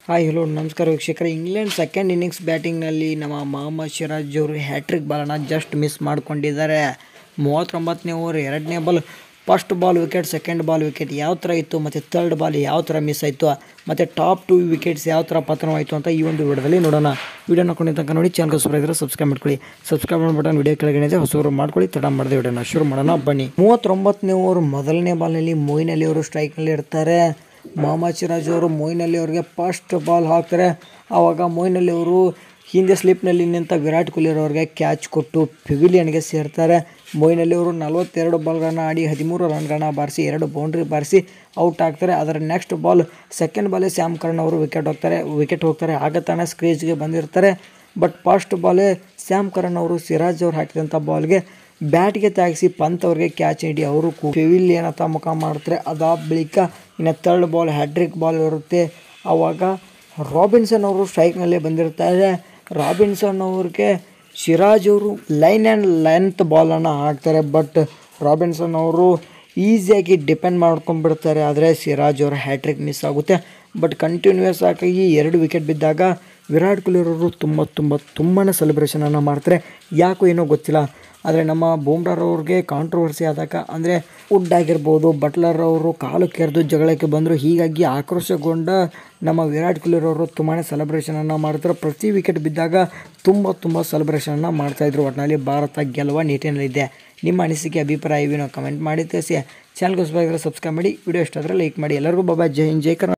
hi hello ನಮಸ್ಕಾರ ವೀಕ್ಷಕರೇ England second innings ಬ್ಯಾಟಿಂಗ್ನಲ್ಲಿ ನಮ್ಮ ಮೊಹಮ್ಮದ್ ಸಿರಾಜ್ ಅವರು ಹ್ಯಾಟ್ರಿಕ್ ಬಾಲನ್ನು ಜಸ್ಟ್ ಮಿಸ್ ಮಾಡ್ಕೊಂಡಿದ್ದಾರೆ ಮೂವತ್ತೊಂಬತ್ತನೇ ಓವರ್ ಎರಡನೇ ball first ball wicket second ball wicket ಯಾವ ಥರ ಇತ್ತು ಮತ್ತು ಥರ್ಡ್ ಬಾಲ್ ಯಾವ ಥರ ಮಿಸ್ ಆಯಿತು ಮತ್ತು ಟಾಪ್ ಟು ವಿಕೆಟ್ಸ್ ಯಾವ ಥರ ಪತನವಾಯಿತು ಅಂತ ಈ ಒಂದು ವಿಡಿಯೋದಲ್ಲಿ ನೋಡೋಣ ವಿಡಿಯೋ ನೋಡ್ಕೊಂಡು ತನಕ ನೋಡಿ ಚಾನಲ್ ಸಬ್ಸ್ಕ್ರೈಬ್ ಇದ್ದರೆ ಸಬ್ಸ್ಕ್ರೈಬ್ ಮಾಡ್ಕೊಳ್ಳಿ ಸಬ್ಸ್ಕ್ರೈಬ್ ಬಟನ್ ವಿಡಿಯೋ ಕೆಳಗಡೆ ಇದೆ ಹೊಸವರು ಮಾಡ್ಕೊಳ್ಳಿ ತಡ ಮಾಡದೆ ವಿಡಿಯೋನ ಶುರು ಮಾಡೋಣ ಬನ್ನಿ ಮೂವತ್ತೊಂಬತ್ತನೇ ಓವರ್ ಮೊದಲನೇ ಬಾಲ್ನಲ್ಲಿ ಮೊಯ್ನ್ ಅಲಿ ಅವರು ಸ್ಟ್ರೈಕ್ನಲ್ಲಿ ಇರ್ತಾರೆ ಮೊಹಮ್ಮದ್ ಸಿರಾಜ್ ಅವರು ಮೊಯ್ನ್ ಅಲಿ ಅವರಿಗೆ ಫಸ್ಟ್ ಬಾಲ್ ಹಾಕ್ತಾರೆ ಆವಾಗ ಮೊಯ್ನ್ ಅಲಿ ಅವರು ಹಿಂದೆ ಸ್ಲಿಪ್ನಲ್ಲಿ ನಿಂತ ವಿರಾಟ್ ಕೊಹ್ಲಿ ಅವರಿಗೆ ಕ್ಯಾಚ್ ಕೊಟ್ಟು ಪಿವಿಲಿಯನ್ಗೆ ಸೇರ್ತಾರೆ ಮೊಯ್ನ್ ಅಲಿ ಅವರು ನಲವತ್ತೆರಡು ಬಾಲ್ಗಳನ್ನ ಆಡಿ ಹದಿಮೂರು ರನ್ಗಳನ್ನ ಬಾರಿಸಿ ಎರಡು ಬೌಂಡ್ರಿ ಬಾರಿಸಿ ಔಟ್ ಆಗ್ತಾರೆ ಅದರ ನೆಕ್ಸ್ಟ್ ಬಾಲ್ ಸೆಕೆಂಡ್ ಬಾಲೇ ಶ್ಯಾಮ್ ಕರ್ಣ್ ಅವರು ವಿಕೆಟ್ ಹೋಗ್ತಾರೆ ವಿಕೆಟ್ ಹೋಗ್ತಾರೆ ಆಗ ತಾನೇ ಸ್ಕ್ರೀಜ್ಗೆ ಬಂದಿರ್ತಾರೆ ಬಟ್ ಫಸ್ಟ್ ಬಾಲೇ ಶ್ಯಾಮ್ ಕರಣ್ ಅವರು ಸಿರಾಜ್ ಅವ್ರು ಹಾಕಿದಂಥ ಬಾಲ್ಗೆ ಬ್ಯಾಟ್ಗೆ ತಾಗಿಸಿ ಪಂತ್ ಅವ್ರಿಗೆ ಕ್ಯಾಚ್ ನೀಡಿ ಅವರು ಪೆವಿಲಿಯನ್ ಹತ್ತ ಮುಖ ಮಾಡ್ತಾರೆ ಅದಾದ ಬಳಿಕ ಇನ್ನು ಥರ್ಡ್ ಬಾಲ್ ಹ್ಯಾಟ್ರಿಕ್ ಬಾಲ್ ಇರುತ್ತೆ ಆವಾಗ ರಾಬಿನ್ಸನ್ ಅವರು ಸ್ಟ್ರೈಕ್ನಲ್ಲೇ ಬಂದಿರ್ತಾರೆ ರಾಬಿನ್ಸನ್ ಅವ್ರಿಗೆ ಸಿರಾಜ್ ಅವರು ಲೈನ್ ಆ್ಯಂಡ್ ಲೆಂತ್ ಬಾಲನ್ನು ಹಾಕ್ತಾರೆ ಬಟ್ ರಾಬಿನ್ಸನ್ ಅವರು ಈಸಿಯಾಗಿ ಡಿಪೆಂಡ್ ಮಾಡ್ಕೊಂಡ್ಬಿಡ್ತಾರೆ ಆದರೆ ಸಿರಾಜ್ ಅವರ ಹ್ಯಾಟ್ರಿಕ್ ಮಿಸ್ ಆಗುತ್ತೆ ಬಟ್ ಕಂಟಿನ್ಯೂಯಸ್ ಆಗಿ ಎರಡು ವಿಕೆಟ್ ಬಿದ್ದಾಗ ವಿರಾಟ್ ಕೊಹ್ಲಿ ಅವರು ತುಂಬ ತುಂಬ ತುಂಬಾ ಸೆಲೆಬ್ರೇಷನನ್ನು ಮಾಡ್ತಾರೆ ಯಾಕೋ ಏನೋ ಗೊತ್ತಿಲ್ಲ ಆದರೆ ನಮ್ಮ ಬೂಮ್ರಾರವ್ರಿಗೆ ಕಾಂಟ್ರವರ್ಸಿ ಆದಾಗ ಅಂದರೆ ವುಡ್ ಆಗಿರ್ಬೋದು ಬಟ್ಲರ್ ಅವರು ಕಾಲು ಕೆರೆದು ಜಗಳಕ್ಕೆ ಬಂದರು ಹೀಗಾಗಿ ಆಕ್ರೋಶಗೊಂಡ ನಮ್ಮ ವಿರಾಟ್ ಕೊಹ್ಲಿ ಅವರು ತುಂಬಾ ಸೆಲೆಬ್ರೇಷನನ್ನು ಮಾಡ್ತಾರೆ ಪ್ರತಿ ವಿಕೆಟ್ ಬಿದ್ದಾಗ ತುಂಬ ತುಂಬ ಸೆಲೆಬ್ರೇಷನನ್ನು ಮಾಡ್ತಾಯಿದ್ರು ಒಟ್ಟಿನಲ್ಲಿ ಭಾರತ ಗೆಲ್ಲುವ ನಿಟ್ಟಿನಲ್ಲಿದೆ ನಿಮ್ಮ ಅನಿಸಿಕೆ ಅಭಿಪ್ರಾಯವೇನೋ ಕಮೆಂಟ್ ಮಾಡಿ ತಿಳಿಸಿ ಚಾನಲ್ಗೋಸ್ಕರ ಸಬ್ಸ್ಕ್ರೈಬ್ ಮಾಡಿ ವಿಡಿಯೋ ಇಷ್ಟ ಆದರೆ ಲೈಕ್ ಮಾಡಿ ಎಲ್ಲರಿಗೂ ಬಾಬಾ ಜೈ ಹಿಂದ್ ಜೈ ಕರ್ನಾಟಕ